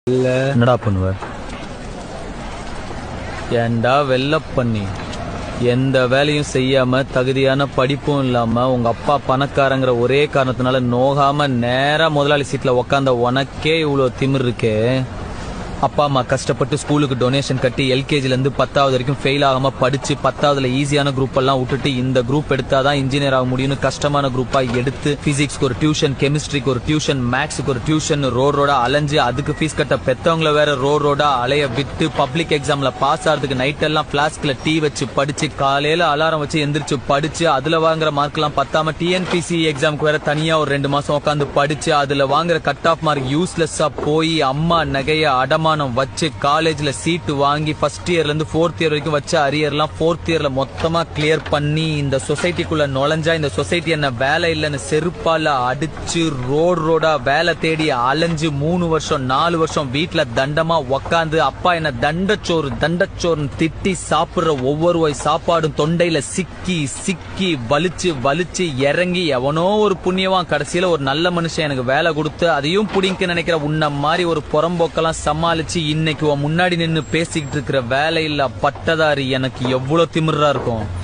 இல்ல என்னடா பண்ணுவ ஏன்டா வெள்ள பண்ணி எந்த வேலையும் செய்யாம தகுதியான படிப்பும் இல்லாம உங்க அப்பா பணக்காரங்கிற ஒரே காரணத்தினால நோகாம நேரா முதலாளி சீட்ல உக்காந்த உனக்கே இவ்வளவு திமிர் இருக்கே அப்பா அம்மா கஷ்டப்பட்டு ஸ்கூலுக்கு டொனேஷன் கட்டி எல்கேஜில இருந்து பத்தாவது வரைக்கும் ஃபெயில் ஆகாம படிச்சு பத்தாவதுல ஈஸியான குரூப் எல்லாம் விட்டுட்டு இந்த குரூப் எடுத்தாதான் இன்ஜினியர் ஆக முடியும்னு கஷ்டமான குரூப்பா எடுத்து பிசிக்ஸ்க்கு ஒரு டியூஷன் கெமிஸ்ட்ரிக்கு ஒரு டியூஷன் மேக்ஸுக்கு ஒரு டியூஷன் ரோட் ரோடா அலைஞ்சு அதுக்கு ஃபீஸ் கட்ட பெத்தவங்கள வேற ரோட் ரோடா அலைய விட்டு பப்ளிக் எக்ஸாம்ல பாஸ் ஆறதுக்கு நைட் எல்லாம் பிளாஸ்க்ல டீ வச்சு படிச்சு காலையில அலாரம் வச்சு எந்திரிச்சு படிச்சு அதுல வாங்குற மார்க் எல்லாம் பத்தாம டிஎன்பிசி எக்ஸாம்க்கு வேற தனியா ஒரு ரெண்டு மாசம் உட்காந்து படிச்சு அதுல வாங்குற கட் ஆஃப் மார்க் யூஸ்லெஸ்ஸா போய் அம்மா நகைய அடமானம் வச்சு காலேஜ்ல சீட்டு வாங்கி ஃபர்ஸ்ட் இயர்ல இருந்து ஃபோர்த் இயர் வரைக்கும் வச்ச அரியர்லாம் ஃபோர்த் இயர்ல மொத்தமா கிளியர் பண்ணி இந்த சொசைட்டிக்குள்ள நுழைஞ்சா இந்த சொசைட்டி என்ன வேலை இல்லைன்னு செருப்பால அடிச்சு ரோடு ரோடா வேலை தேடி அலைஞ்சு மூணு வருஷம் நாலு வருஷம் வீட்டுல தண்டமா உக்காந்து அப்பா என்ன தண்டச்சோறு தண்டச்சோறுன்னு திட்டி சாப்பிடுற ஒவ்வொரு வாய் சாப்பாடும் தொண்டையில சிக்கி சிக்கி வலிச்சு வலிச்சு இறங்கி எவனோ ஒரு புண்ணியவான் கடைசியில ஒரு நல்ல மனுஷன் எனக்கு வேலை கொடுத்து அதையும் புடிங்க நினைக்கிற உன்ன மாதிரி ஒரு புறம்போக்கெல்லாம் சமாளிச்சு இன்னைக்கு உன் முன்னாடி நின்னு பேசிக்கிட்டு இருக்கிற வேலையில்லா பட்டதாரி எனக்கு எவ்வளவு திமிரா இருக்கும்